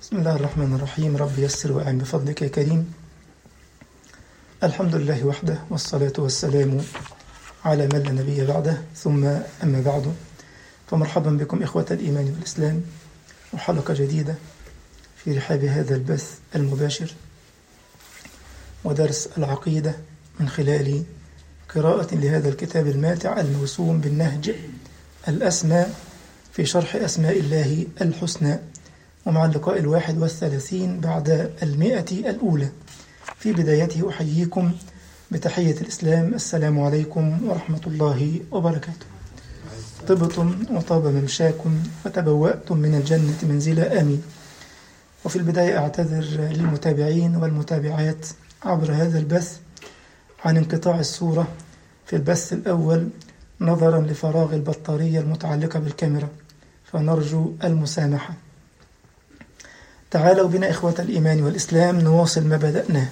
بسم الله الرحمن الرحيم رب يسر وأعن بفضلك يا كريم الحمد لله وحده والصلاة والسلام على من لا نبي بعده ثم أما بعد فمرحبا بكم إخوة الإيمان والإسلام وحلقة جديدة في رحاب هذا البث المباشر ودرس العقيدة من خلال قراءة لهذا الكتاب الماتع الموسوم بالنهج الأسمى في شرح أسماء الله الحسنى ومع اللقاء الواحد والثلاثين بعد المئة الأولى في بدايته أحييكم بتحية الإسلام السلام عليكم ورحمة الله وبركاته طبتم وطاب ممشاكم وتبوأتم من الجنة منزلا آمين وفي البداية أعتذر للمتابعين والمتابعات عبر هذا البث عن انقطاع الصورة في البث الأول نظرا لفراغ البطارية المتعلقة بالكاميرا فنرجو المسامحة تعالوا بنا إخوة الإيمان والإسلام نواصل ما بدأناه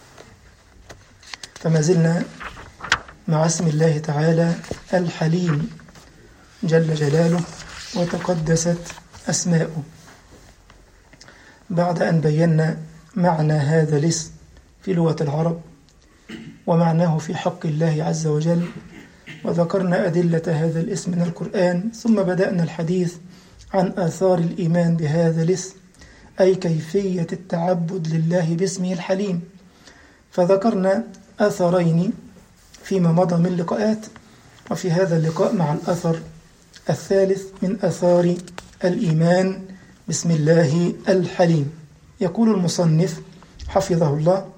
فما زلنا مع اسم الله تعالى الحليم جل جلاله وتقدست أسماؤه بعد أن بينا معنى هذا الاسم في لغة العرب ومعناه في حق الله عز وجل وذكرنا أدلة هذا الاسم من القرآن ثم بدأنا الحديث عن آثار الإيمان بهذا الاسم أي كيفية التعبد لله باسمه الحليم فذكرنا أثرين فيما مضى من لقاءات وفي هذا اللقاء مع الأثر الثالث من أثار الإيمان بسم الله الحليم يقول المصنف حفظه الله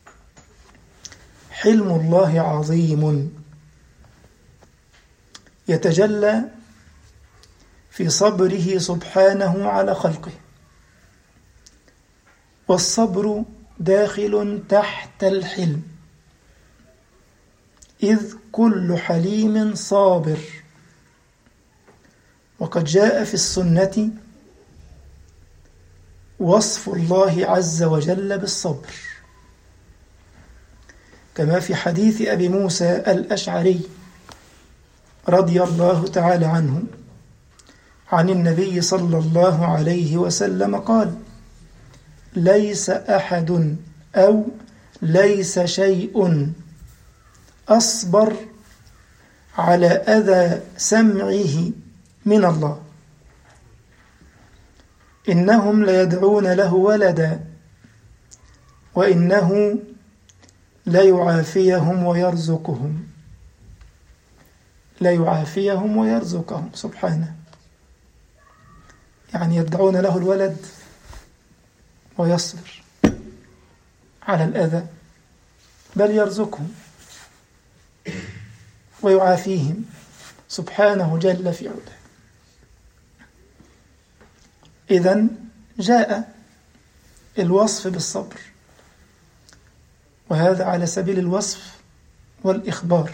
حلم الله عظيم يتجلى في صبره سبحانه على خلقه والصبر داخل تحت الحلم إذ كل حليم صابر وقد جاء في السنة وصف الله عز وجل بالصبر كما في حديث أبي موسى الأشعري رضي الله تعالى عنه عن النبي صلى الله عليه وسلم قال ليس أحد أو ليس شيء أصبر على أذى سمعه من الله إنهم ليدعون له ولدا وإنه ليعافيهم ويرزقهم ليعافيهم ويرزقهم سبحانه يعني يدعون له الولد ويصبر على الأذى بل يرزقهم ويعافيهم سبحانه جل في عوده إذا جاء الوصف بالصبر وهذا على سبيل الوصف والإخبار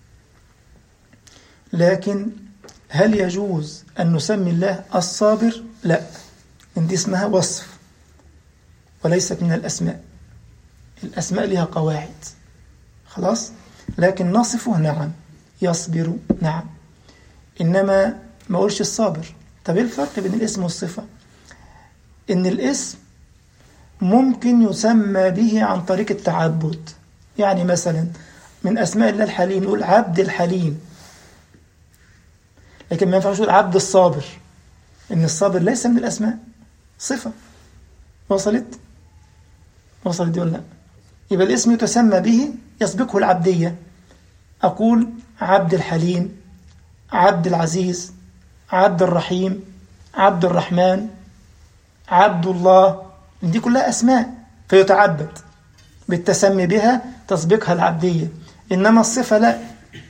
لكن هل يجوز أن نسمي الله الصابر؟ لا إن دي اسمها وصف وليست من الأسماء الأسماء لها قواعد خلاص لكن نصفه نعم يصبر نعم إنما ما أقولش الصابر طب إيه الفرق بين الاسم والصفة إن الاسم ممكن يسمى به عن طريق التعبد يعني مثلا من أسماء الله الحليم يقول عبد الحليم لكن ما ينفعش يقول عبد الصابر إن الصابر ليس من الأسماء صفة وصلت وصلت دي ولا لا يبقى الاسم يتسمى به يسبقه العبدية أقول عبد الحليم عبد العزيز عبد الرحيم عبد الرحمن عبد الله دي كلها أسماء فيتعبد بالتسمي بها تسبقها العبدية إنما الصفة لا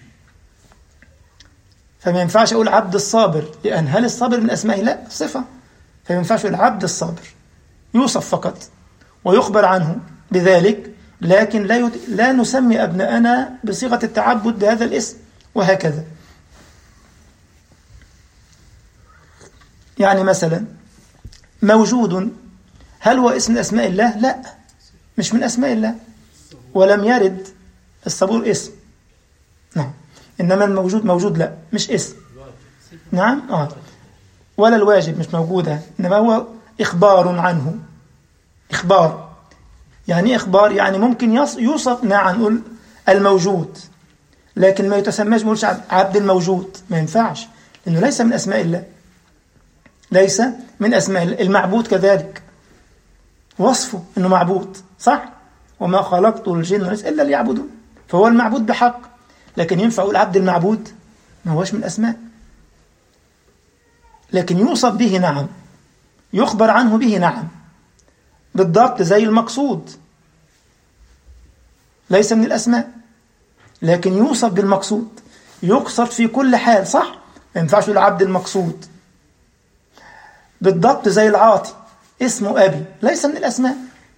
فما ينفعش أقول عبد الصابر لأن هل الصابر من أسمائه لا صفة فما ينفعش أقول عبد الصابر يوصف فقط ويخبر عنه بذلك لكن لا يت... لا نسمي أبناءنا بصيغة التعبد بهذا الاسم وهكذا يعني مثلا موجود هل هو اسم من أسماء الله؟ لا مش من أسماء الله ولم يرد الصبور اسم نعم إنما الموجود موجود لا مش اسم نعم آه ولا الواجب مش موجودة إنما هو إخبار عنه إخبار يعني إيه إخبار يعني ممكن يص- يوصف نعم نقول الموجود لكن ما يتسماش بنقولش عب- عبد الموجود ما ينفعش لأنه ليس من أسماء الله ليس من أسماء الله المعبود كذلك وصفه أنه معبود صح وما خلقت الجن والإنس إلا ليعبدون فهو المعبود بحق لكن ينفع أقول عبد المعبود ما هوش من الأسماء لكن يوصف به نعم يخبر عنه به نعم بالضبط زي المقصود ليس من الأسماء لكن يوصف بالمقصود يقصد في كل حال صح ما ينفعش يقول عبد المقصود بالضبط زي العاطي اسمه أبي ليس من الأسماء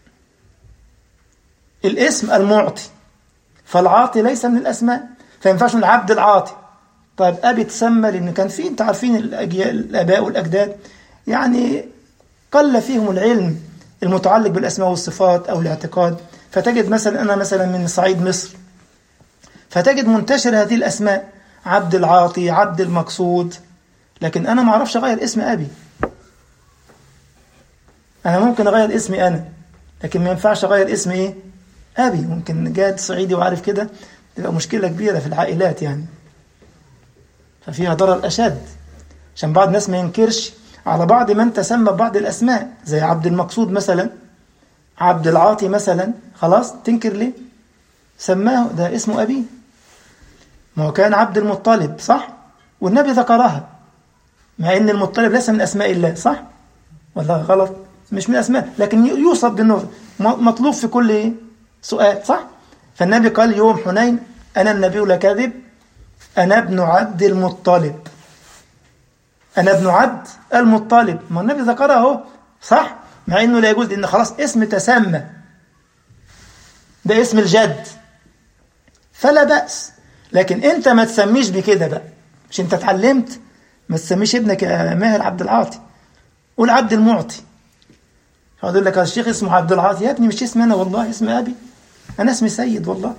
الاسم المعطي فالعاطي ليس من الأسماء فينفعش نقول عبد العاطي طيب أبي تسمى لأن كان في أنت عارفين الأجيال الآباء والأجداد يعني قل فيهم العلم المتعلق بالأسماء والصفات أو الاعتقاد فتجد مثلا أنا مثلا من صعيد مصر فتجد منتشر هذه الأسماء عبد العاطي عبد المقصود لكن أنا ما أعرفش أغير اسم أبي أنا ممكن أغير اسمي أنا لكن ما ينفعش أغير اسم إيه أبي ممكن جاد صعيدي وعارف كده تبقى مشكلة كبيرة في العائلات يعني ففيها ضرر أشد عشان بعض الناس ما ينكرش على بعض من تسمى ببعض الأسماء زي عبد المقصود مثلا عبد العاطي مثلا خلاص تنكر ليه سماه ده اسمه أبيه ما هو كان عبد المطلب صح والنبي ذكرها مع ان المطلب ليس من اسماء الله صح ولا غلط مش من اسماء لكن يوصف بالنور مطلوب في كل إيه؟ سؤال صح فالنبي قال يوم حنين انا النبي لا كاذب انا ابن عبد المطلب انا ابن عبد المطلب ما النبي ذكرها اهو صح مع انه لا يجوز لان خلاص اسم تسمى ده اسم الجد فلا بأس لكن انت ما تسميش بكده بقى مش انت اتعلمت ما تسميش ابنك يا ماهر عبد العاطي قول عبد المعطي فاقول لك الشيخ اسمه عبد العاطي يا ابني مش اسمي انا والله اسم ابي انا اسمي سيد والله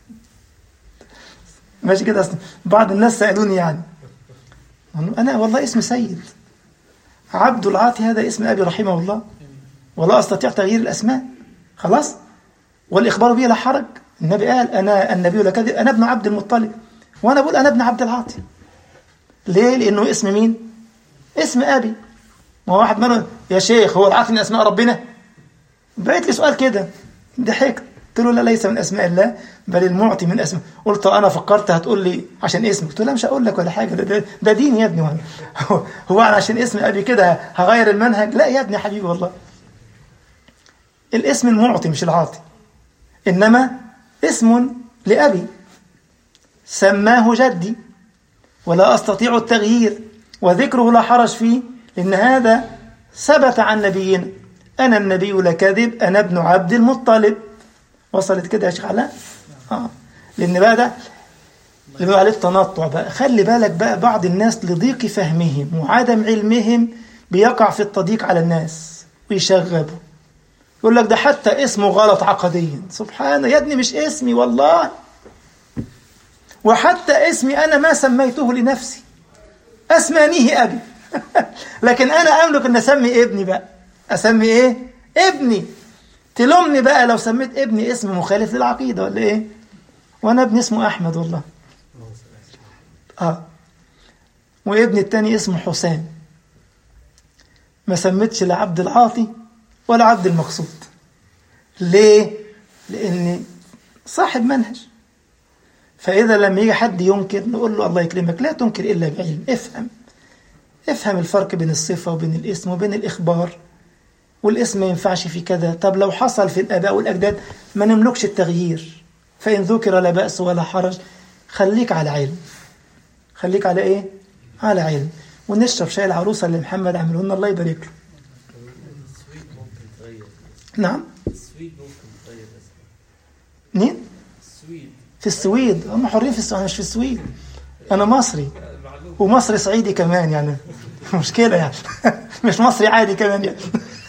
ماشي كده اصلا بعض الناس سالوني يعني انا والله اسمي سيد عبد العاطي هذا اسم ابي رحمه الله ولا استطيع تغيير الاسماء خلاص والاخبار به لا حرج النبي قال انا النبي لا كذب انا ابن عبد المطلب وانا بقول انا ابن عبد العاطي ليه لانه اسم مين اسم ابي ما هو واحد منهم يا شيخ هو العاطي من اسماء ربنا بقيت لي سؤال كده ضحكت قلت له لا ليس من اسماء الله بل المعطي من اسماء قلت انا فكرت هتقول لي عشان اسمك قلت له لا مش هقول لك ولا حاجه ده, ده, ده دين يا ابني هو, هو انا عشان اسم ابي كده هغير المنهج لا يا ابني يا حبيبي والله الاسم المعطي مش العاطي انما اسم لابي سماه جدي ولا استطيع التغيير وذكره لا حرج فيه لان هذا ثبت عن نبينا انا النبي لا كذب انا ابن عبد المطلب وصلت كده يا شيخ علاء اه لان بقى ده اللي بيقولوا عليه التنطع بقى خلي بالك بقى بعض الناس لضيق فهمهم وعدم علمهم بيقع في التضييق على الناس ويشغبوا يقول لك ده حتى اسمه غلط عقديا سبحانه يا ابني مش اسمي والله وحتى اسمي انا ما سميته لنفسي اسمانيه ابي لكن انا املك ان اسمي ابني بقى اسمي ايه ابني تلومني بقى لو سميت ابني اسم مخالف للعقيدة ولا ايه وانا ابني اسمه احمد والله اه وابني التاني اسمه حسام ما سميتش لا عبد العاطي ولا عبد المقصود ليه لاني صاحب منهج فاذا لما يجي حد ينكر نقول له الله يكرمك لا تنكر الا بعلم افهم افهم الفرق بين الصفه وبين الاسم وبين الاخبار والاسم ما ينفعش في كذا طب لو حصل في الآباء والأجداد ما نملكش التغيير فإن ذكر لا بأس ولا حرج خليك على علم خليك على إيه؟ على علم ونشرب شاي العروسة اللي محمد عمله لنا الله يبارك له السويد ممكن تغير نعم السويد ممكن تغير اسمها مين؟ السويد في السويد هم حرين في السويد أنا مش في السويد أنا مصري معلوم ومصري صعيدي كمان يعني مشكلة يعني مش مصري عادي كمان يعني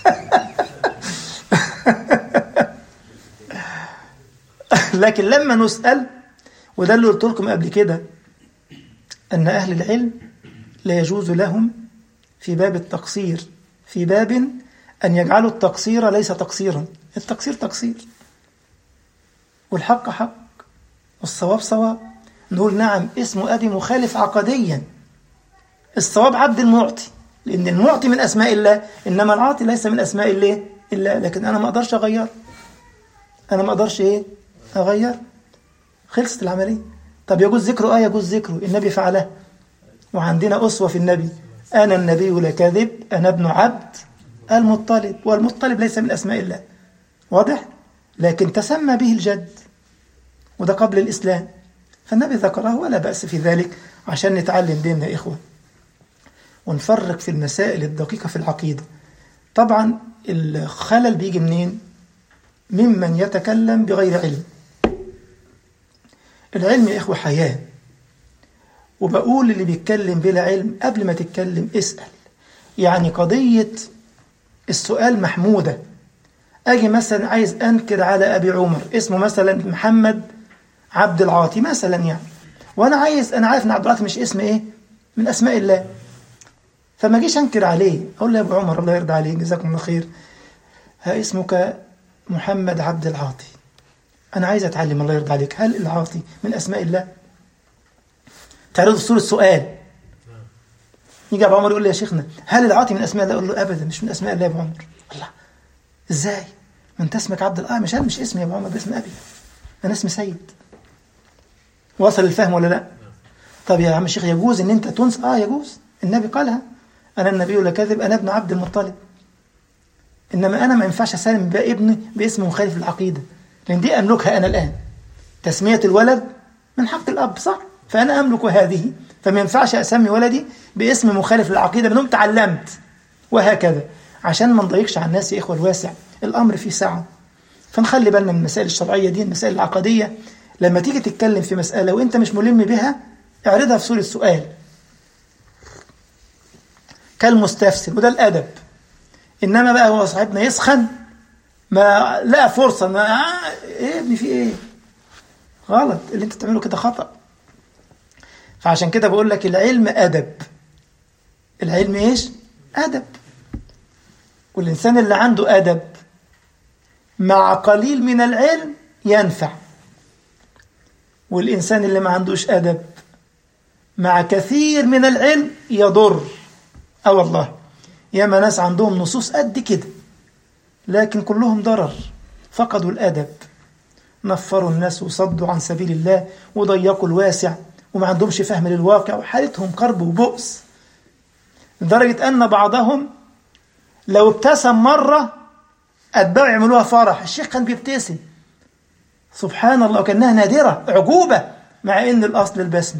لكن لما نسأل وده اللي قلت لكم قبل كده أن أهل العلم لا يجوز لهم في باب التقصير في باب أن يجعلوا التقصير ليس تقصيرا التقصير تقصير والحق حق والصواب صواب نقول نعم اسم أبي مخالف عقديا الصواب عبد المعطي لأن المعطي من أسماء الله إنما العاطي ليس من أسماء الله إلا لكن أنا ما أقدرش أغير أنا ما أقدرش إيه أغير خلصت العملية طب يجوز ذكره آه يجوز ذكره النبي فعله وعندنا أسوة في النبي أنا النبي لا كاذب أنا ابن عبد المطلب والمطلب ليس من أسماء الله واضح؟ لكن تسمى به الجد وده قبل الإسلام فالنبي ذكره ولا بأس في ذلك عشان نتعلم ديننا يا إخوة ونفرق في المسائل الدقيقة في العقيدة طبعا الخلل بيجي منين ممن يتكلم بغير علم العلم يا إخوة حياة وبقول اللي بيتكلم بلا علم قبل ما تتكلم اسأل يعني قضية السؤال محمودة أجي مثلا عايز أنكر على أبي عمر اسمه مثلا محمد عبد العاطي مثلا يعني وأنا عايز أنا عارف إن عبد العاطي مش اسم إيه من أسماء الله فما أجيش أنكر عليه أقول له يا أبو عمر الله يرضى عليك جزاكم الله خير ها اسمك محمد عبد العاطي أنا عايز أتعلم الله يرضى عليك هل العاطي من أسماء الله تعرض صورة سؤال يجي أبو عمر يقول لي يا شيخنا هل العاطي من أسماء الله أقول له أبدا مش من أسماء الله يا أبو عمر الله إزاي ما أنت اسمك عبد الله مش مش اسمي يا أبو عمر ده اسم أبي أنا اسمي سيد وصل الفهم ولا لا طب يا عم الشيخ يجوز ان انت تنس اه يجوز النبي قالها انا النبي لا كذب انا ابن عبد المطلب انما انا ما ينفعش اسلم بقى ابني باسم مخالف للعقيده لان دي املكها انا الان تسميه الولد من حق الاب صح فانا املك هذه فما ينفعش اسمي ولدي باسم مخالف للعقيده منهم تعلمت وهكذا عشان ما نضيقش على الناس يا اخوه الواسع الامر فيه سعه فنخلي بالنا من المسائل الشرعيه دي المسائل العقديه لما تيجي تتكلم في مساله وانت مش ملم بها اعرضها في صوره سؤال كالمستفسر وده الادب انما بقى هو صاحبنا يسخن ما لقى فرصه ما آه ايه يا ابني في ايه غلط اللي انت بتعمله كده خطا فعشان كده بقول لك العلم ادب العلم ايش ادب والانسان اللي عنده ادب مع قليل من العلم ينفع والانسان اللي ما عندوش ادب مع كثير من العلم يضر اه والله ياما ناس عندهم نصوص قد كده لكن كلهم ضرر فقدوا الادب نفروا الناس وصدوا عن سبيل الله وضيقوا الواسع وما عندهمش فهم للواقع وحالتهم كرب وبؤس لدرجة أن بعضهم لو ابتسم مرة أتباعه يعملوها فرح الشيخ كان بيبتسم سبحان الله وكأنها نادرة عجوبة مع إن الأصل البسمة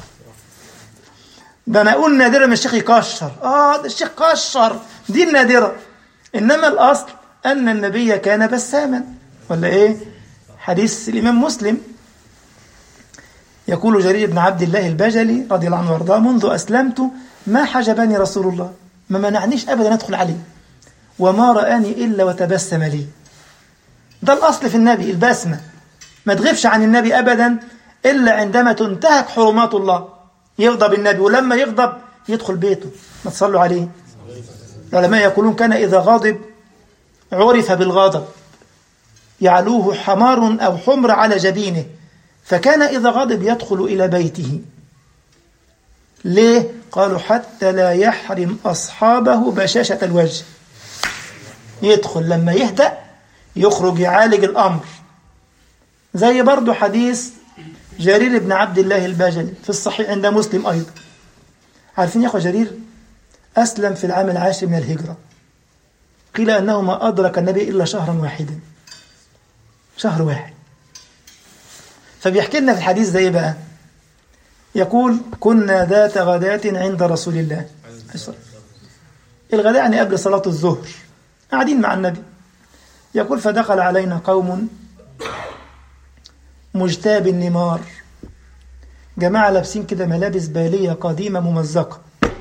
ده أنا أقول نادرة من الشيخ يكشر آه ده الشيخ كشر دي النادرة إنما الأصل أن النبي كان بساما ولا إيه حديث الإمام مسلم يقول جرير بن عبد الله البجلي رضي الله عنه وارضاه منذ أسلمت ما حجبني رسول الله ما منعنيش أبدا أدخل عليه وما رآني إلا وتبسم لي ده الأصل في النبي البسمة ما تغيبش عن النبي أبدا إلا عندما تنتهك حرمات الله يغضب النبي ولما يغضب يدخل بيته ما تصلوا عليه العلماء يقولون كان إذا غضب عرف بالغضب يعلوه حمار أو حمر على جبينه فكان إذا غضب يدخل إلى بيته ليه؟ قالوا حتى لا يحرم أصحابه بشاشة الوجه يدخل لما يهدأ يخرج يعالج الأمر زي برضو حديث جرير بن عبد الله البجلي في الصحيح عند مسلم أيضا عارفين يا أخو جرير أسلم في العام العاشر من الهجرة قيل أنه ما أدرك النبي إلا شهرا واحدا شهر واحد فبيحكي لنا في الحديث ده ايه بقى يقول كنا ذات غداة عند رسول الله الغداء يعني قبل صلاة الظهر قاعدين مع النبي يقول فدخل علينا قوم مجتاب النمار جماعة لابسين كده ملابس بالية قديمة ممزقة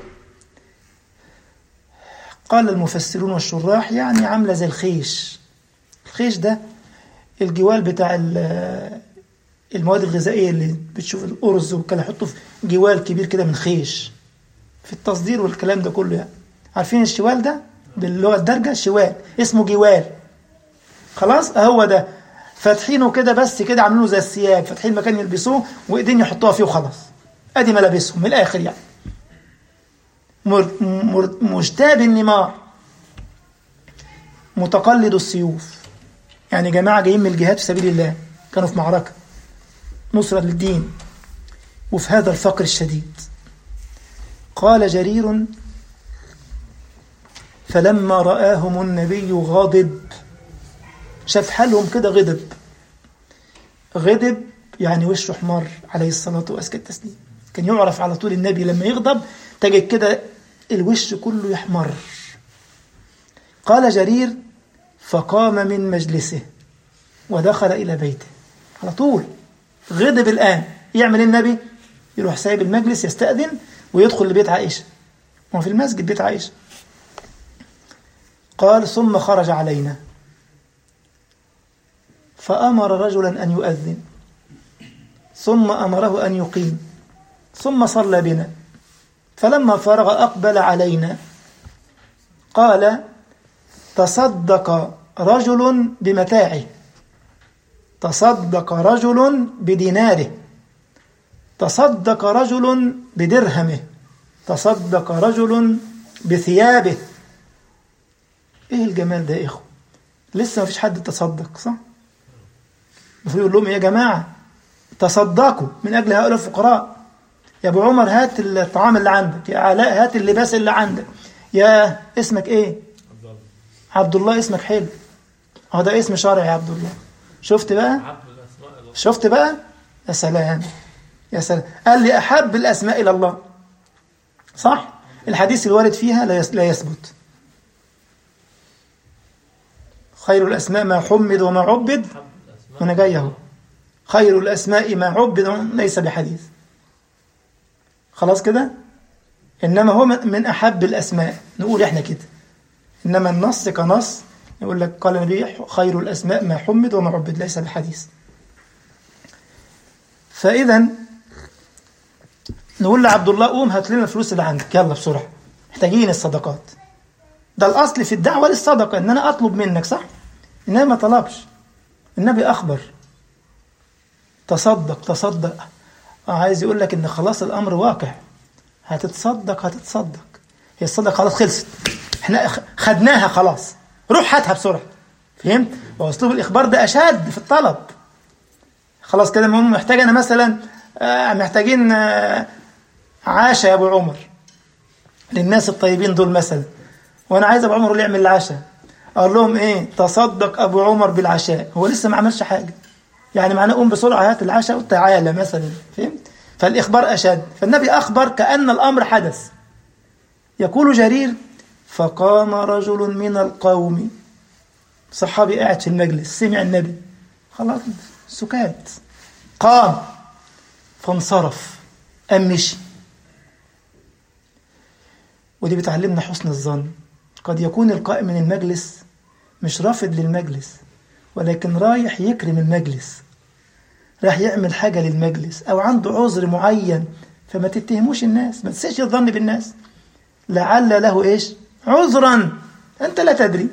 قال المفسرون والشراح يعني عاملة زي الخيش الخيش ده الجوال بتاع المواد الغذائية اللي بتشوف الأرز وكده يحطوا في جوال كبير كده من خيش في التصدير والكلام ده كله يعني عارفين الشوال ده باللغة الدارجة شوال اسمه جوال خلاص هو ده فاتحينه كده بس كده عاملينه زي الثياب فاتحين مكان يلبسوه وايدين يحطوها فيه وخلاص ادي ملابسهم من الاخر يعني مر مر مجتاب النمار متقلد السيوف يعني جماعة جايين من الجهاد في سبيل الله كانوا في معركة نصرة للدين وفي هذا الفقر الشديد قال جرير فلما رآهم النبي غاضب شاف حالهم كده غضب غضب يعني وشه احمر عليه الصلاة وأزكى التسليم كان يعرف على طول النبي لما يغضب تجد كده الوش كله يحمر قال جرير فقام من مجلسه ودخل إلى بيته على طول غضب الآن يعمل النبي يروح سايب المجلس يستأذن ويدخل لبيت عائشة هو في المسجد بيت عائشة قال ثم خرج علينا فأمر رجلا أن يؤذن ثم أمره أن يقيم ثم صلى بنا فلما فرغ أقبل علينا قال تصدق رجل بمتاعه تصدق رجل بديناره تصدق رجل بدرهمه تصدق رجل بثيابه ايه الجمال ده يا اخو لسه ما فيش حد تصدق صح المفروض يقول لهم يا جماعه تصدقوا من اجل هؤلاء الفقراء يا ابو عمر هات الطعام اللي عندك يا علاء هات اللباس اللي عندك يا اسمك ايه عبد الله اسمك حلو هو ده اسم شرعي يا عبد الله شفت بقى عبد الأسماء الله شفت بقى يا سلام يا سلام قال لي أحب الأسماء إلى الله صح الحديث الوارد فيها لا يس- لا يثبت خير الأسماء ما حمد وما عبد أحب الأسماء وأنا جاي أهو خير الأسماء ما عبد ليس بحديث خلاص كده إنما هو من من أحب الأسماء نقول إحنا كده إنما النص كنص يقول لك قال النبي خير الأسماء ما حمد وما عبد ليس بحديث فإذا نقول لعبد الله قوم هات لنا الفلوس اللي عندك يلا بسرعة محتاجين الصدقات ده الأصل في الدعوة للصدقة إن أنا أطلب منك صح إنما ما طلبش النبي أخبر تصدق تصدق عايز يقول لك إن خلاص الأمر واقع هتتصدق هتتصدق هي الصدقة خلاص خلصت احنا خ- خدناها خلاص روح هاتها بسرعة فهمت؟ وأسلوب الإخبار ده أشد في الطلب خلاص كده المهم محتاج أنا مثلا آه، محتاجين آه، عاشة يا أبو عمر للناس الطيبين دول مثلا وأنا عايز أبو عمر اللي يعمل العشاء أقول لهم إيه تصدق أبو عمر بالعشاء هو لسه ما عملش حاجة يعني معناه قوم بسرعة هات العشاء وتعالى مثلا فهمت؟ فالإخبار أشد فالنبي أخبر كأن الأمر حدث يقول جرير فقام رجل من القوم صحابي قاعد في المجلس سمع النبي خلاص سكات قام فانصرف قام مشي ودي بتعلمنا حسن الظن قد يكون القائم من المجلس مش رافض للمجلس ولكن رايح يكرم المجلس راح يعمل حاجة للمجلس أو عنده عذر معين فما تتهموش الناس ما تسيش الظن بالناس لعل له إيش عذرا أنت لا تدري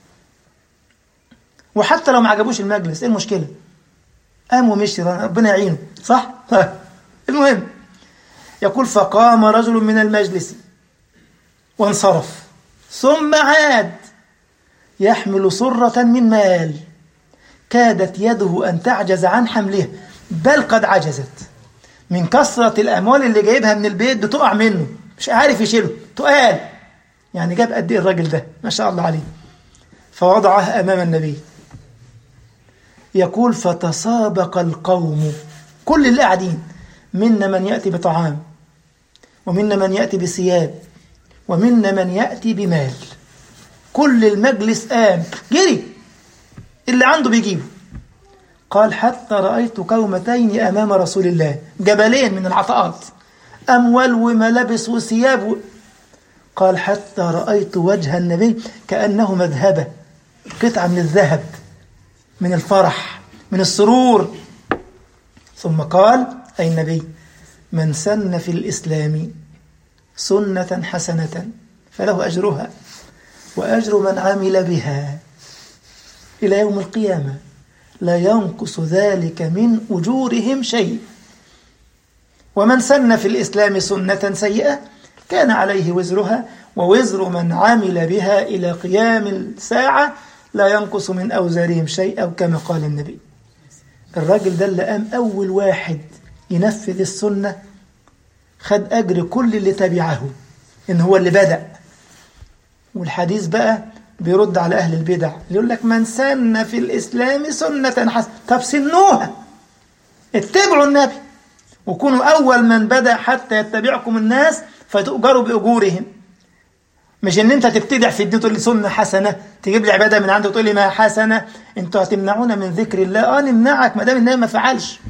وحتى لو ما عجبوش المجلس إيه المشكلة قام ومشي ربنا يعينه صح المهم يقول فقام رجل من المجلس وانصرف ثم عاد يحمل صرة من مال كادت يده أن تعجز عن حمله بل قد عجزت من كثرة الأموال اللي جايبها من البيت بتقع منه مش عارف يشيله تقال يعني جاب قد إيه الراجل ده ما شاء الله عليه فوضعه أمام النبي يقول فتسابق القوم كل اللي قاعدين منا من يأتي بطعام ومنا من يأتي بثياب ومنا من يأتي بمال كل المجلس قام جري اللي عنده بيجيبه قال حتى رأيت كومتين أمام رسول الله جبلين من العطاءات أموال وملابس وثياب و... قال حتى رأيت وجه النبي كأنه مذهبة قطعة من الذهب من الفرح من السرور ثم قال أي النبي من سن في الإسلام سنة حسنة فله أجرها وأجر من عمل بها إلى يوم القيامة لا ينقص ذلك من أجورهم شيء ومن سن في الإسلام سنة سيئة كان عليه وزرها ووزر من عمل بها إلى قيام الساعة لا ينقص من أوزارهم شيء أو كما قال النبي الراجل ده اللي قام أول واحد ينفذ السنة خد أجر كل اللي تبعه إن هو اللي بدأ والحديث بقى بيرد على أهل البدع يقول لك من سن في الإسلام سنة حسنة طب سنوها اتبعوا النبي وكونوا أول من بدأ حتى يتبعكم الناس فتؤجروا بأجورهم مش ان انت تبتدع في الدين تقول لي سنه حسنه تجيب لي عباده من عندك تقول لي ما حسنه انتوا هتمنعونا من ذكر الله اه نمنعك ما دام النبي ما فعلش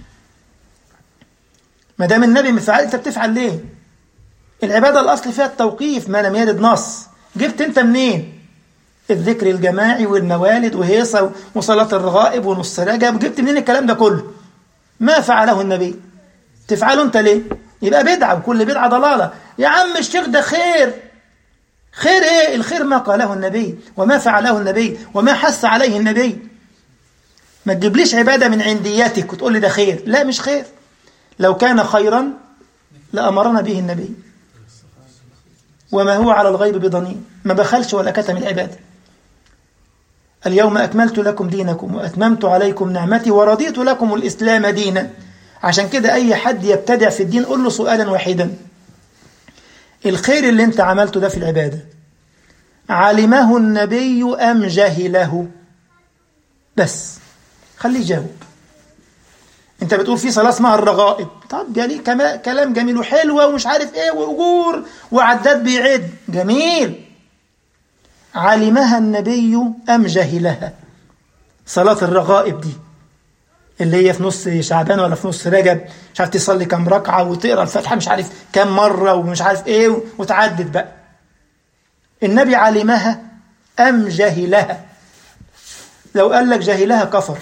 ما دام النبي ما فعل انت بتفعل ليه العباده الاصل فيها التوقيف ما لم يرد نص جبت انت منين الذكر الجماعي والموالد وهيصه وصلاه الرغائب ونص رجب جبت منين الكلام ده كله ما فعله النبي تفعله انت ليه يبقى بدعه وكل بدعه ضلاله يا عم الشيخ ده خير خير ايه الخير ما قاله النبي وما فعله النبي وما حث عليه النبي ما تجيبليش عباده من عندياتك وتقول لي ده خير لا مش خير لو كان خيرا لامرنا به النبي وما هو على الغيب بضنين ما بخلش ولا كتم العباده اليوم اكملت لكم دينكم واتممت عليكم نعمتي ورضيت لكم الاسلام دينا عشان كده اي حد يبتدع في الدين قول له سؤالا واحدا الخير اللي انت عملته ده في العبادة علمه النبي أم جهله بس خليه يجاوب انت بتقول في صلاة اسمها الرغائب طب جميل كلام جميل وحلوة ومش عارف ايه وأجور وعداد بيعد جميل علمها النبي أم جهلها صلاة الرغائب دي اللي هي في نص شعبان ولا في نص رجب مش عارف تصلي كام ركعه وتقرا الفاتحه مش عارف كام مره ومش عارف ايه وتعدد بقى النبي علمها ام جهلها لو قال لك جهلها كفر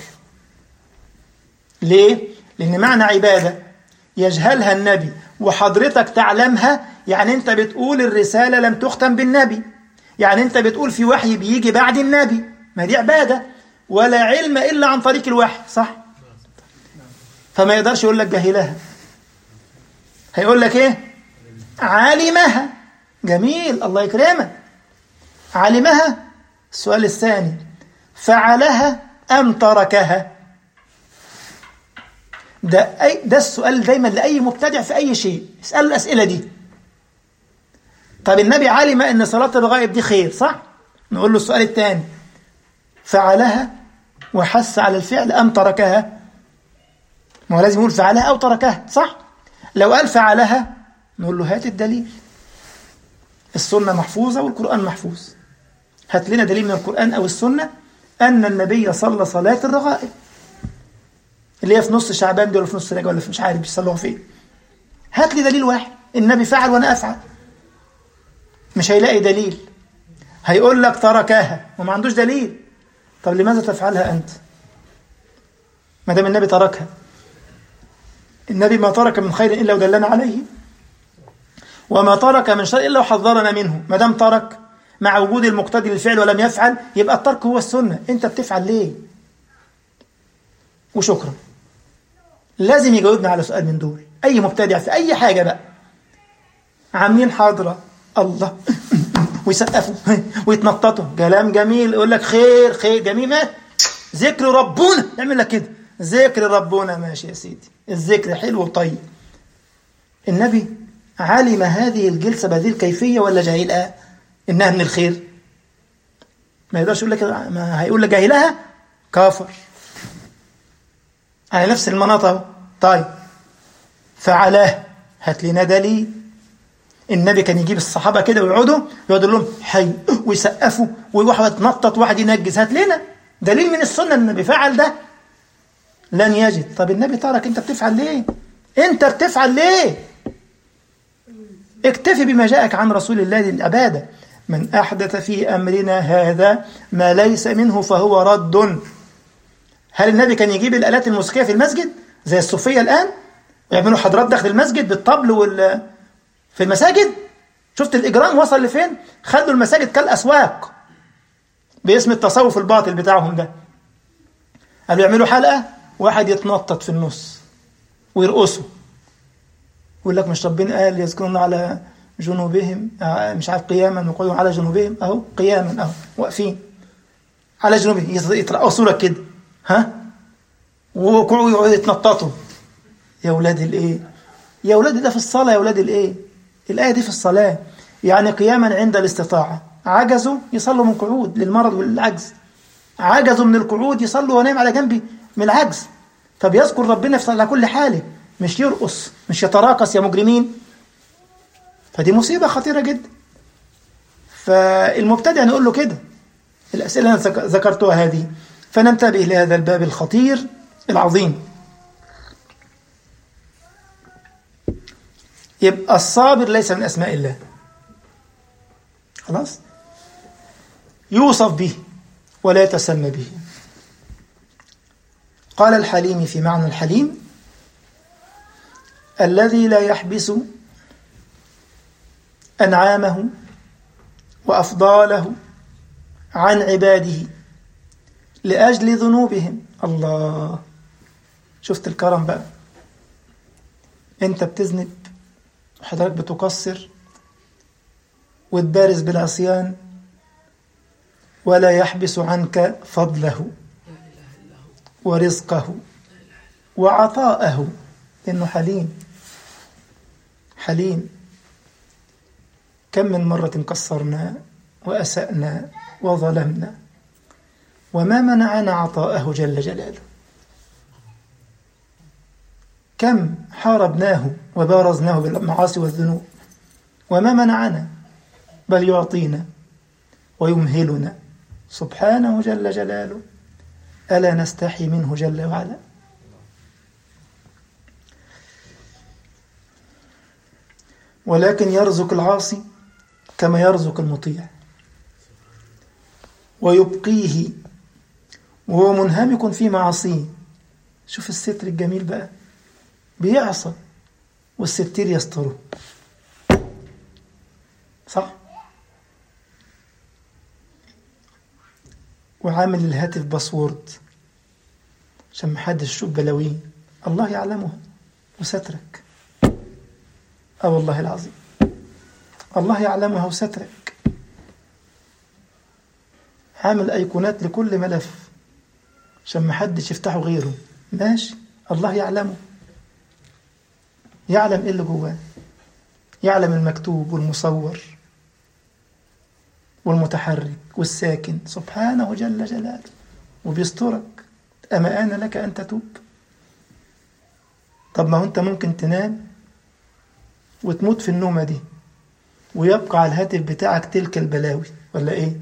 ليه لان معنى عباده يجهلها النبي وحضرتك تعلمها يعني انت بتقول الرساله لم تختم بالنبي يعني انت بتقول في وحي بيجي بعد النبي ما دي عباده ولا علم الا عن طريق الوحي صح فما يقدرش يقول لك جهلها هيقول لك ايه علمها جميل الله يكرمك علمها السؤال الثاني فعلها ام تركها ده أي ده السؤال دايما لاي مبتدع في اي شيء اسال الاسئله دي طب النبي علم ان صلاه الغائب دي خير صح نقول له السؤال الثاني فعلها وحث على الفعل ام تركها ما هو لازم يقول فعلها أو تركها صح لو قال فعلها نقول له هات الدليل السنة محفوظة والقرآن محفوظ هات لنا دليل من القرآن أو السنة أن النبي صلى صلاة الرغائب اللي هي في نص شعبان دي ولا في نص رجب ولا في مش عارف بيصلوها فين هات لي دليل واحد النبي فعل وأنا أفعل مش هيلاقي دليل هيقول لك تركها وما عندوش دليل طب لماذا تفعلها أنت ما دام النبي تركها النبي ما ترك من خير إلا ودلنا عليه وما ترك من شر إلا وحذرنا منه ما دام ترك مع وجود المقتدي للفعل ولم يفعل يبقى الترك هو السنة أنت بتفعل ليه وشكرا لازم يجاوبنا على سؤال من دول أي مبتدع في أي حاجة بقى عاملين حاضرة الله ويسقفوا ويتنططوا كلام جميل يقول لك خير خير جميل ما ذكر ربنا يعمل لك كده ذكر ربنا ماشي يا سيدي الذكر حلو وطيب النبي علم هذه الجلسة بهذه الكيفية ولا جاهلها إنها من الخير ما يقدرش يقول لك ما هيقول لك جاهلها كافر على نفس المناطق طيب فعلاه هات لنا دليل النبي كان يجيب الصحابة كده ويقعدوا يقعدوا لهم حي ويسقفوا وواحد يتنطط واحد ينجز هات لنا دليل من السنة ان النبي فعل ده لن يجد طب النبي ترك انت بتفعل ليه انت بتفعل ليه اكتفي بما جاءك عن رسول الله للعبادة من أحدث في أمرنا هذا ما ليس منه فهو رد هل النبي كان يجيب الآلات الموسيقية في المسجد زي الصوفية الآن ويعملوا حضرات داخل المسجد بالطبل وال في المساجد شفت الإجرام وصل لفين خلوا المساجد كالأسواق باسم التصوف الباطل بتاعهم ده قالوا يعملوا حلقة واحد يتنطط في النص ويرقصوا يقول لك مش ربنا قال يذكرون على جنوبهم آه، مش عارف قياما وقعوا على جنوبهم اهو قياما اهو واقفين على جنوبهم يت- يترقصوا لك كده ها ويقعوا يقعدوا يتنططوا يا ولاد الايه يا ولاد ده في الصلاة يا ولاد الايه الآية دي في الصلاة يعني قياما عند الاستطاعة عجزوا يصلوا من قعود للمرض والعجز عجزوا من القعود يصلوا ونايم على جنبي من العجز طب يذكر ربنا في على كل حاله مش يرقص مش يتراقص يا مجرمين فدي مصيبة خطيرة جدا فالمبتدئ نقول له كده الأسئلة اللي أنا ذك- ذكرتها هذه فننتبه لهذا الباب الخطير العظيم يبقى الصابر ليس من أسماء الله خلاص يوصف به ولا يتسمى به قال الحليم في معنى الحليم الذي لا يحبس أنعامه وأفضاله عن عباده لأجل ذنوبهم الله شفت الكرم بقى انت بتذنب وحضرتك بتقصر وتبارز بالعصيان ولا يحبس عنك فضله ورزقه وعطاءه إنه حليم حليم كم من مرة قصرنا وأسأنا وظلمنا وما منعنا عطاءه جل جلاله كم حاربناه وبارزناه بالمعاصي والذنوب وما منعنا بل يعطينا ويمهلنا سبحانه جل جلاله ألا نستحي منه جل وعلا ولكن يرزق العاصي كما يرزق المطيع ويبقيه وهو منهمك في معاصيه شوف الستر الجميل بقى بيعصى والستير يستره صح وعامل الهاتف باسورد عشان محدش يشوف بلاويه الله يعلمها وسترك اه والله العظيم الله يعلمها وسترك عامل ايقونات لكل ملف عشان محدش يفتحه غيره ماشي الله يعلمه يعلم ايه اللي جواه يعلم المكتوب والمصور والمتحرك والساكن سبحانه جل جلاله وبيسترك أما آن لك أن تتوب طب ما هو أنت ممكن تنام وتموت في النومة دي ويبقى على الهاتف بتاعك تلك البلاوي ولا إيه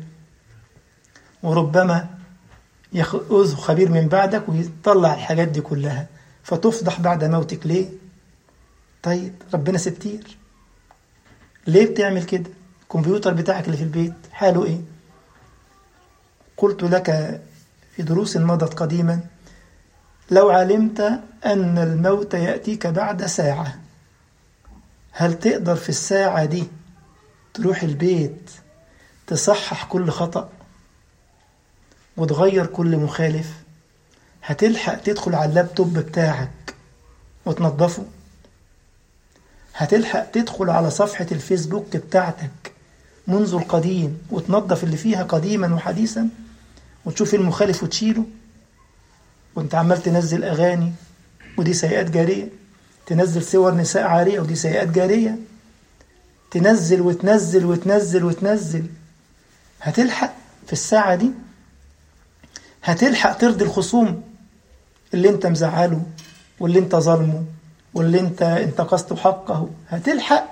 وربما يأخذ خبير من بعدك ويطلع الحاجات دي كلها فتفضح بعد موتك ليه طيب ربنا ستير ليه بتعمل كده الكمبيوتر بتاعك اللي في البيت حاله ايه قلت لك في دروس مضت قديما لو علمت أن الموت يأتيك بعد ساعة هل تقدر في الساعة دي تروح البيت تصحح كل خطأ وتغير كل مخالف هتلحق تدخل على اللابتوب بتاعك وتنظفه هتلحق تدخل على صفحة الفيسبوك بتاعتك منذ القديم وتنظف اللي فيها قديما وحديثا وتشوف المخالف وتشيله وانت عمال تنزل أغاني ودي سيئات جارية تنزل صور نساء عارية ودي سيئات جارية تنزل وتنزل وتنزل وتنزل هتلحق في الساعة دي هتلحق ترضي الخصوم اللي انت مزعله واللي انت ظلمه واللي انت انتقصت حقه هتلحق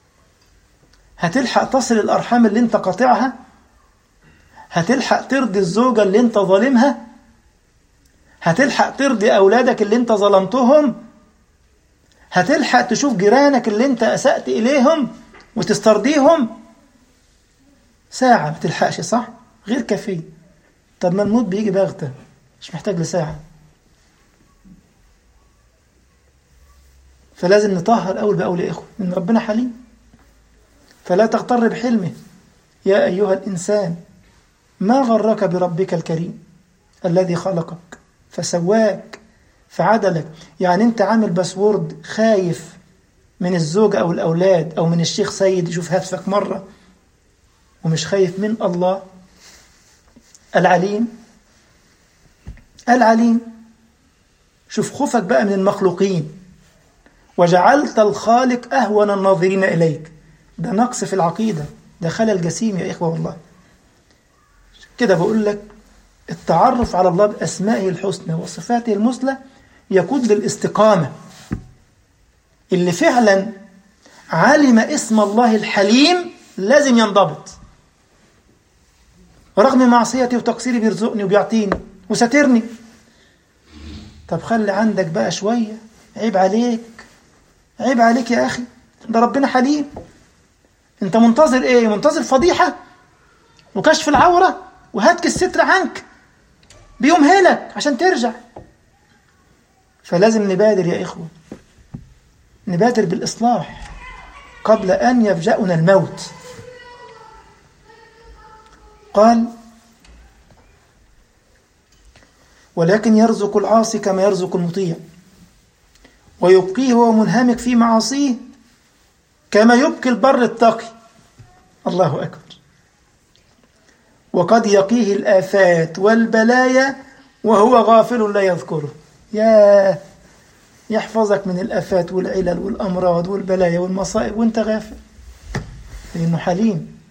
هتلحق تصل الأرحام اللي انت قاطعها هتلحق ترضي الزوجة اللي انت ظالمها هتلحق ترضي أولادك اللي انت ظلمتهم هتلحق تشوف جيرانك اللي انت أسأت إليهم وتسترضيهم ساعة ما تلحقش صح غير كافية طب ما الموت بيجي باغتة مش محتاج لساعة فلازم نطهر أول بأول يا إخوة إن ربنا حليم فلا تغتر بحلمه يا أيها الإنسان ما غرك بربك الكريم الذي خلقك فسواك فعدلك يعني انت عامل باسورد خايف من الزوجة أو الأولاد أو من الشيخ سيد يشوف هاتفك مرة ومش خايف من الله العليم العليم شوف خوفك بقى من المخلوقين وجعلت الخالق أهون الناظرين إليك ده نقص في العقيدة ده خلل جسيم يا إخوة والله كده بقول لك التعرف على الله بأسمائه الحسنى وصفاته المثلى يقود للاستقامة اللي فعلا علم اسم الله الحليم لازم ينضبط رغم معصيتي وتقصيري بيرزقني وبيعطيني وساترني طب خلي عندك بقى شوية عيب عليك عيب عليك يا أخي ده ربنا حليم انت منتظر ايه منتظر فضيحة وكشف العورة وهتك الستر عنك بيمهلك عشان ترجع فلازم نبادر يا إخوة نبادر بالإصلاح قبل أن يفجأنا الموت قال ولكن يرزق العاصي كما يرزق المطيع ويبقيه وهو منهمك في معاصيه كما يبقي البر التقي الله أكبر وقد يقيه الآفات والبلايا وهو غافل لا يذكره يا يحفظك من الآفات والعلل والأمراض والبلايا والمصائب وانت غافل لأنه حليم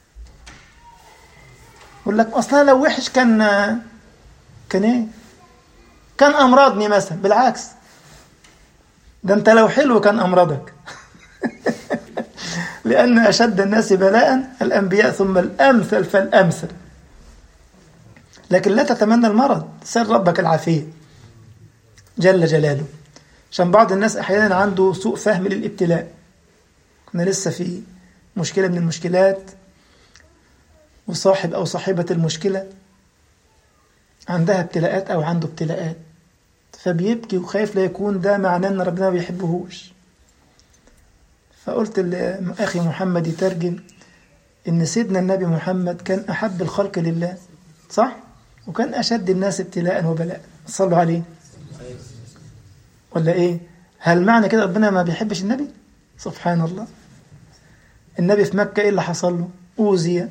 يقول لك أصلا لو وحش كان كان إيه؟ كان أمراضني مثلا بالعكس ده أنت لو حلو كان أمراضك لأن أشد الناس بلاء الأنبياء ثم الأمثل فالأمثل لكن لا تتمنى المرض سل ربك العافية جل جلاله عشان بعض الناس أحيانا عنده سوء فهم للابتلاء كنا لسه في مشكلة من المشكلات وصاحب أو صاحبة المشكلة عندها ابتلاءات أو عنده ابتلاءات فبيبكي وخايف لا يكون ده معناه أن ربنا ما بيحبهوش فقلت لأخي محمد يترجم إن سيدنا النبي محمد كان أحب الخلق لله صح؟ وكان أشد الناس ابتلاء وبلاء صلوا عليه ولا إيه؟ هل معنى كده ربنا ما بيحبش النبي؟ سبحان الله النبي في مكة إيه اللي حصل له؟ أوذي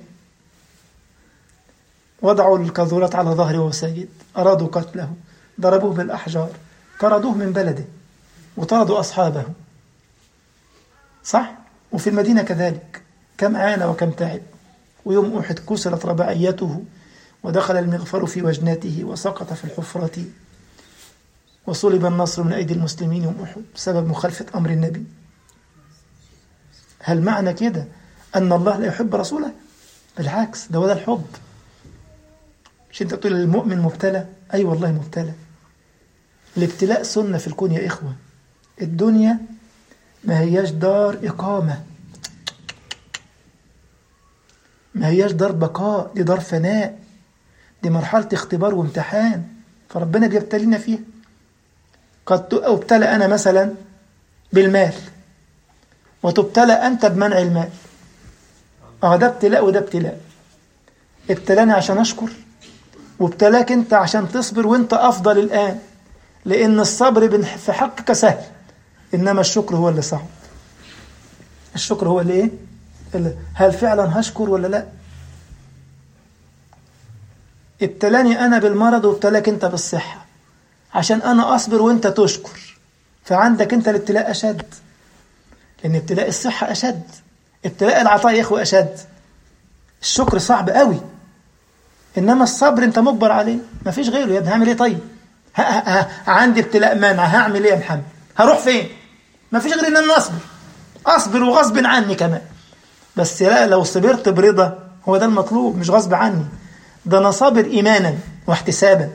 وضعوا الكذورات على ظهره وهو ساجد أرادوا قتله ضربوه بالأحجار طردوه من بلده وطردوا أصحابه صح؟ وفي المدينة كذلك كم عانى وكم تعب ويوم أحد كسرت رباعيته ودخل المغفر في وجنته وسقط في الحفرة وصلب النصر من أيدي المسلمين يوم أحد بسبب مخالفة أمر النبي هل معنى كده أن الله لا يحب رسوله؟ بالعكس ده ولا الحب مش انت تقول المؤمن مبتلى اي أيوة والله مبتلى الابتلاء سنة في الكون يا إخوة الدنيا ما هياش دار إقامة ما هياش دار بقاء دي دار فناء دي مرحلة اختبار وامتحان فربنا بيبتلينا فيها قد ابتلى أنا مثلا بالمال وتبتلى أنت بمنع المال اه ده ابتلاء وده ابتلاء ابتلاني عشان أشكر وابتلاك أنت عشان تصبر وأنت أفضل الآن لأن الصبر في حقك سهل إنما الشكر هو اللي صعب الشكر هو اللي إيه؟ اللي هل فعلا هشكر ولا لا ابتلاني أنا بالمرض وابتلاك أنت بالصحة عشان أنا أصبر وأنت تشكر فعندك أنت الابتلاء أشد لأن ابتلاء الصحة أشد ابتلاء العطاء يا إخوة أشد الشكر صعب قوي إنما الصبر أنت مجبر عليه مفيش غيره يا ابني هعمل إيه طيب ها ها ها عندي ابتلاء مانع هعمل إيه يا محمد هروح فين مفيش غير إن أنا أصبر أصبر وغصب عني كمان بس لا لو صبرت برضا هو ده المطلوب مش غصب عني ده أنا صابر إيمانا واحتسابا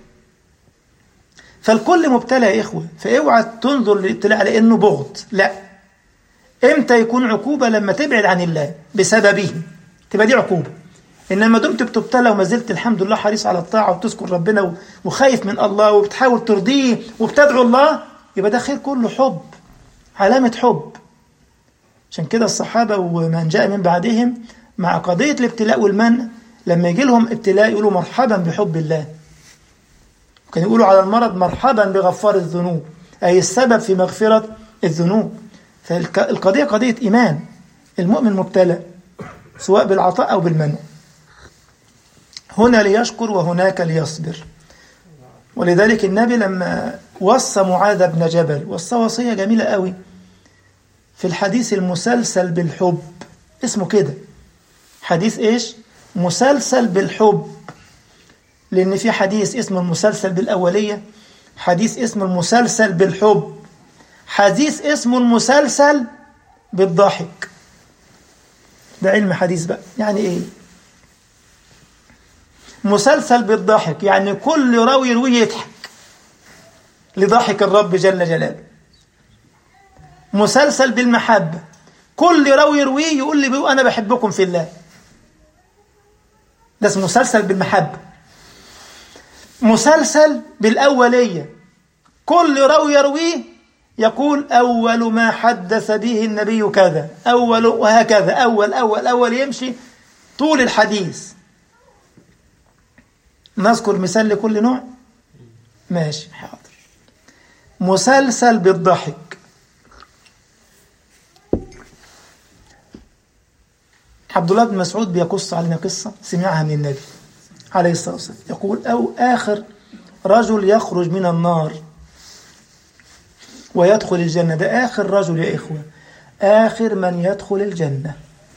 فالكل مبتلى يا إخوة فاوعى تنظر للابتلاء على إنه بغض لا إمتى يكون عقوبة لما تبعد عن الله بسببه تبقى دي عقوبة إنما دمت بتبتلى وما زلت الحمد لله حريص على الطاعة وتذكر ربنا وخايف من الله وبتحاول ترضيه وبتدعو الله يبقى ده خير كله حب علامة حب عشان كده الصحابة ومن جاء من بعدهم مع قضية الابتلاء والمنع لما يجي لهم ابتلاء يقولوا مرحبا بحب الله كانوا يقولوا على المرض مرحبا بغفار الذنوب أي السبب في مغفرة الذنوب فالقضية قضية إيمان المؤمن مبتلى سواء بالعطاء أو بالمنع هنا ليشكر وهناك ليصبر ولذلك النبي لما وصى معاذ بن جبل وصى وصية جميلة قوي في الحديث المسلسل بالحب اسمه كده حديث ايش مسلسل بالحب لان في حديث اسمه المسلسل بالاوليه حديث اسمه المسلسل بالحب حديث اسمه المسلسل بالضحك ده علم حديث بقى يعني ايه مسلسل بالضحك يعني كل راوي يروي يضحك لضحك الرب جل جلاله مسلسل بالمحبة كل راوي يرويه يقول لي أنا بحبكم في الله ده اسمه مسلسل بالمحبة مسلسل بالأولية كل راوي يرويه يقول أول ما حدث به النبي كذا أول وهكذا أول أول أول يمشي طول الحديث نذكر مثال لكل نوع ماشي حاضر مسلسل بالضحك عبد الله بن مسعود بيقص علينا قصة سمعها من النبي عليه الصلاة والسلام يقول أو آخر رجل يخرج من النار ويدخل الجنة ده آخر رجل يا إخوة آخر من يدخل الجنة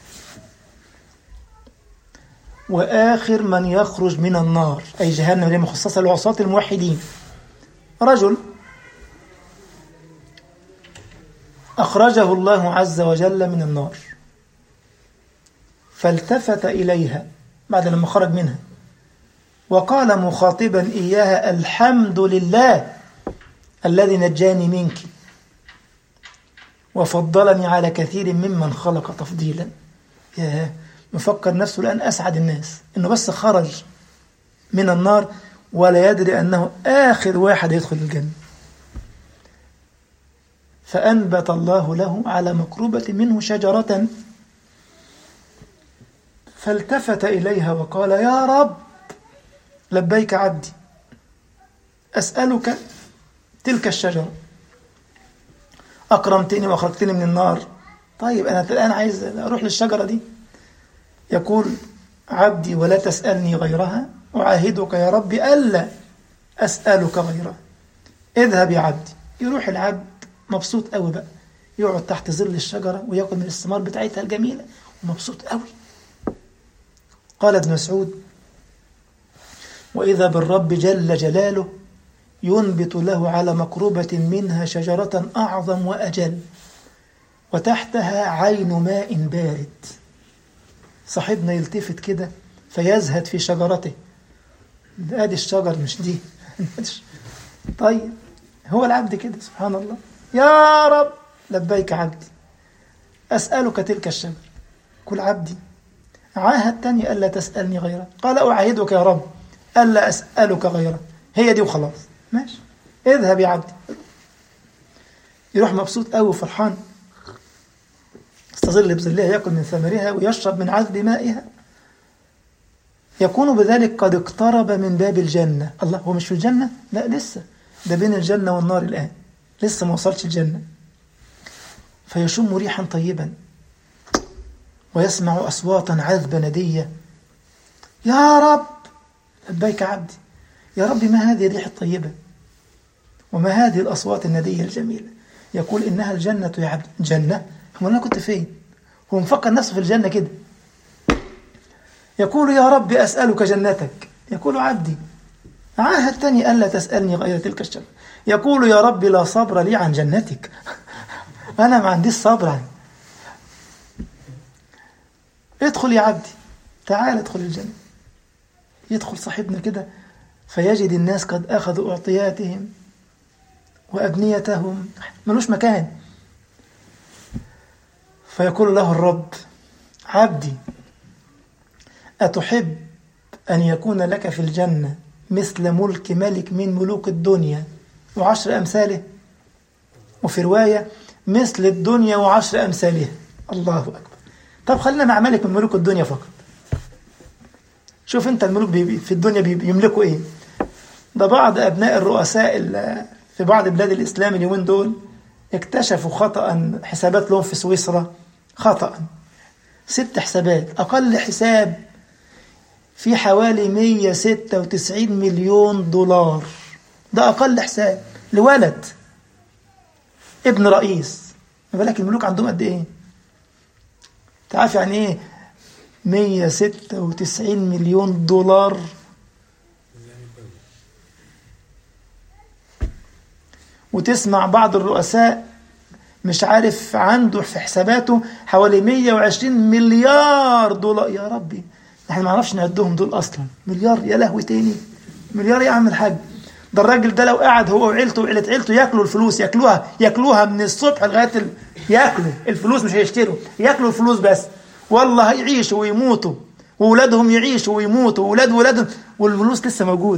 وآخر من يخرج من النار أي جهنم دي مخصصة لعصاة الموحدين رجل أخرجه الله عز وجل من النار فالتفت إليها بعد لما خرج منها وقال مخاطبا إياها الحمد لله الذي نجاني منك وفضلني على كثير ممن خلق تفضيلا ياه مفكر نفسه الآن أسعد الناس إنه بس خرج من النار ولا يدري أنه آخر واحد يدخل الجنة فأنبت الله له على مقربة منه شجرة فالتفت إليها وقال يا رب لبيك عبدي أسألك تلك الشجرة أكرمتني وأخرجتني من النار طيب أنا الآن عايز أروح للشجرة دي يقول عبدي ولا تسألني غيرها أعاهدك يا رب ألا أسألك غيرها اذهب يا عبدي يروح العبد مبسوط قوي بقى يقعد تحت ظل الشجرة ويأكل من الثمار بتاعتها الجميلة ومبسوط قوي قال ابن مسعود وإذا بالرب جل جلاله ينبت له على مقربة منها شجرة أعظم وأجل وتحتها عين ماء بارد صاحبنا يلتفت كده فيزهد في شجرته ادي الشجر مش دي طيب هو العبد كده سبحان الله يا رب لبيك عبدي أسألك تلك الشجر كل عبدي عاهدتني ألا تسألني غيره قال أعاهدك يا رب ألا أسألك غيره هي دي وخلاص ماشي اذهب يا عبدي يروح مبسوط قوي وفرحان يستظل بظلها يأكل من ثمرها ويشرب من عذب مائها يكون بذلك قد اقترب من باب الجنة الله هو مش في الجنة؟ لا لسه ده بين الجنة والنار الآن لسه ما وصلش الجنة فيشم ريحا طيبا ويسمع أصواتا عذبة ندية يا رب لبيك عبدي يا رب ما هذه الريح الطيبة وما هذه الأصوات الندية الجميلة يقول إنها الجنة يا عبد جنة هو أنا كنت فين هو مفكر نفسه في الجنة كده يقول يا رب أسألك جنتك يقول عبدي عاهدتني ألا تسألني غير تلك الشجرة يقول يا رب لا صبر لي عن جنتك أنا ما عنديش صبر عن ادخل يا عبدي تعال ادخل الجنة يدخل صاحبنا كده فيجد الناس قد أخذوا أعطياتهم وأبنيتهم ملوش مكان فيقول له الرب عبدي أتحب أن يكون لك في الجنة مثل ملك ملك من ملوك الدنيا وعشر أمثاله وفي رواية مثل الدنيا وعشر أمثالها الله أكبر طب خلينا مع ملك من ملوك الدنيا فقط شوف انت الملوك بي في الدنيا بي بيملكوا ايه ده بعض ابناء الرؤساء ال- في بعض بلاد الاسلام اليومين دول اكتشفوا خطأ حسابات لهم في سويسرا خطأ ست حسابات اقل حساب في حوالي 196 مليون دولار ده اقل حساب لولد ابن رئيس ما بالك الملوك عندهم قد ايه تعرف يعني ايه 196 مليون دولار وتسمع بعض الرؤساء مش عارف عنده في حساباته حوالي 120 مليار دولار يا ربي احنا ما نعرفش نعدهم دول اصلا مليار يا لهوي تاني مليار يا عم الحاج ده الراجل ده لو قعد هو وعيلته وعيلة عيلته ياكلوا الفلوس ياكلوها ياكلوها من الصبح لغايه ال... ياكلوا الفلوس مش هيشتروا ياكلوا الفلوس بس والله هيعيشوا ويموتوا واولادهم يعيشوا ويموتوا واولاد ولادهم والفلوس لسه موجوده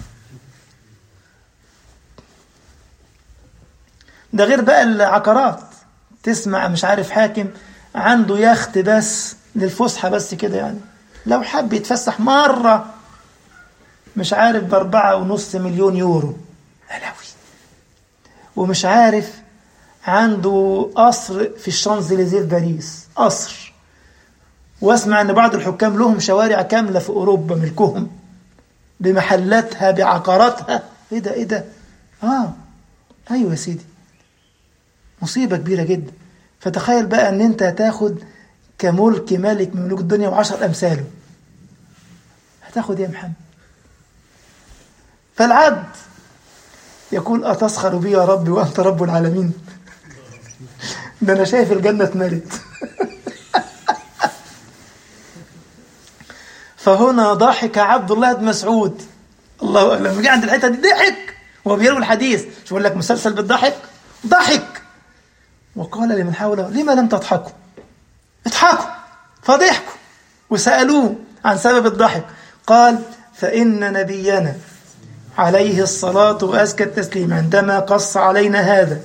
ده غير بقى العقارات تسمع مش عارف حاكم عنده يخت بس للفسحة بس كده يعني لو حب يتفسح مرة مش عارف بأربعة ونص مليون يورو ألاوي ومش عارف عنده قصر في الشانزليزيه في باريس قصر واسمع ان بعض الحكام لهم شوارع كامله في اوروبا ملكهم بمحلاتها بعقاراتها ايه ده ايه ده اه ايوه يا سيدي مصيبة كبيرة جدا فتخيل بقى ان انت هتاخد كملك ملك من ملوك الدنيا وعشر امثاله هتاخد ايه يا محمد فالعبد يقول أتسخر بي يا ربي وأنت رب العالمين ده أنا شايف الجنة اتملت فهنا ضحك عبد الله بن مسعود الله لما جه عند الحته دي ضحك وهو بيروي الحديث شو يقول لك مسلسل بالضحك ضحك وقال لمن حوله لما لم تضحكوا اضحكوا فضحكوا وسألوه عن سبب الضحك قال فإن نبينا عليه الصلاة وأزكى التسليم عندما قص علينا هذا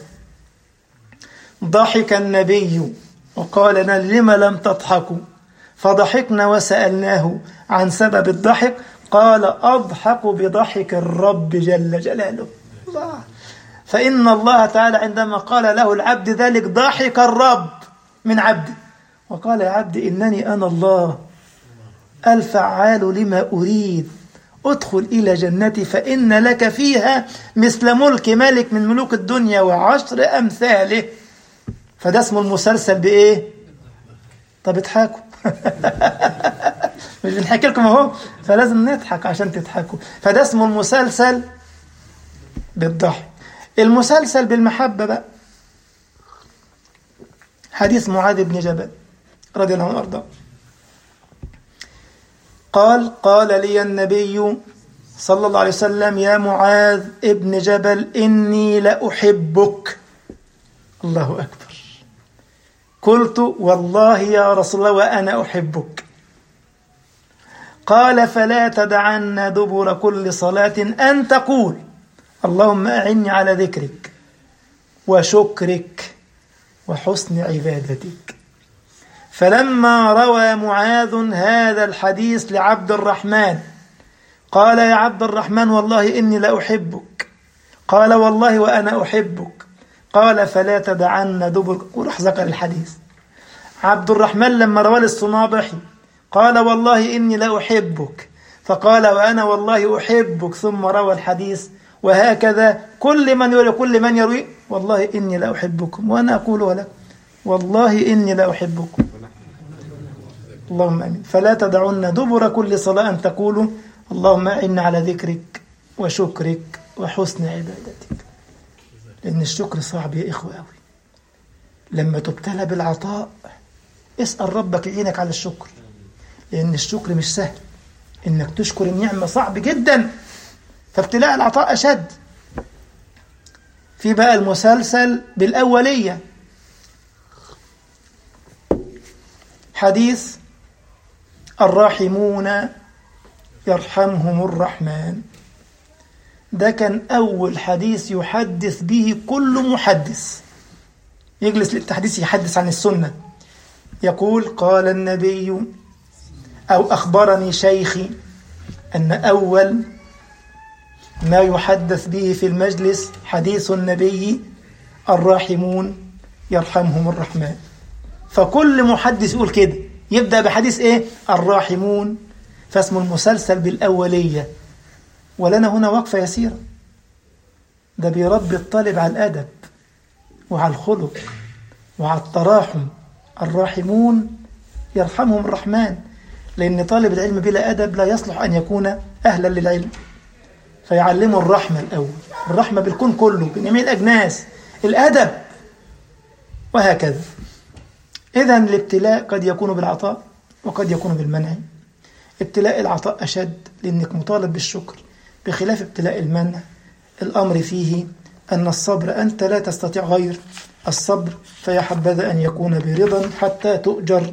ضحك النبي وقال لنا لم لم تضحكوا فضحكنا وسألناه عن سبب الضحك قال أضحك بضحك الرب جل جلاله الله فإن الله تعالى عندما قال له العبد ذلك ضحك الرب من عبده وقال يا عبد إنني أنا الله الفعال لما أريد ادخل إلى جنتي فإن لك فيها مثل ملك ملك من ملوك الدنيا وعشر أمثاله فده اسمه المسلسل بإيه؟ طب اضحكوا مش بنحكي لكم اهو فلازم نضحك عشان تضحكوا فده اسمه المسلسل بالضحك المسلسل بالمحبة بقى حديث معاذ بن جبل رضي الله عنه وارضاه قال قال لي النبي صلى الله عليه وسلم يا معاذ ابن جبل إني لأحبك الله أكبر قلت والله يا رسول الله وأنا أحبك قال فلا تدعن دبر كل صلاة أن تقول اللهم أعني على ذكرك وشكرك وحسن عبادتك فلما روى معاذ هذا الحديث لعبد الرحمن قال يا عبد الرحمن والله إني لأحبك قال والله وأنا أحبك قال فلا تدعن دبر وراح ذكر الحديث عبد الرحمن لما روى للصنابحي قال والله إني لأحبك فقال وأنا والله أحبك ثم روى الحديث وهكذا كل من يروي كل من يروي والله إني لأحبكم وأنا أقول لك والله إني لأحبكم اللهم امين فلا تدعن دبر كل صلاه ان تقولوا اللهم اعنا على ذكرك وشكرك وحسن عبادتك لان الشكر صعب يا اخوه قوي لما تبتلى بالعطاء اسال ربك يعينك على الشكر لان الشكر مش سهل انك تشكر النعمه صعب جدا فابتلاء العطاء اشد في بقى المسلسل بالاوليه حديث الراحمون يرحمهم الرحمن ده كان أول حديث يحدث به كل محدث يجلس للتحديث يحدث عن السنة يقول قال النبي أو أخبرني شيخي أن أول ما يحدث به في المجلس حديث النبي الراحمون يرحمهم الرحمن فكل محدث يقول كده يبدأ بحديث إيه الراحمون فاسم المسلسل بالأولية ولنا هنا وقفة يسيرة ده بيربي الطالب على الأدب وعلى الخلق وعلى التراحم الراحمون يرحمهم الرحمن لأن طالب العلم بلا أدب لا يصلح أن يكون أهلا للعلم فيعلمه الرحمة الأول الرحمة بالكون كله بجميع الأجناس الأدب وهكذا إذا الابتلاء قد يكون بالعطاء وقد يكون بالمنع ابتلاء العطاء أشد لأنك مطالب بالشكر بخلاف ابتلاء المنع الأمر فيه أن الصبر أنت لا تستطيع غير الصبر فيا حبذا أن يكون برضا حتى تؤجر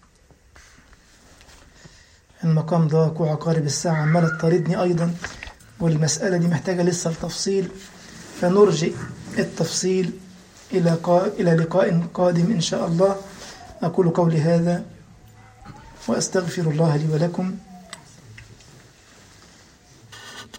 المقام ضاق وعقارب الساعة عمالة تطاردني أيضا والمسألة دي محتاجة لسه التفصيل فنرجئ التفصيل إلى قا... إلى لقاء قادم إن شاء الله أقول قولي هذا وأستغفر الله لي ولكم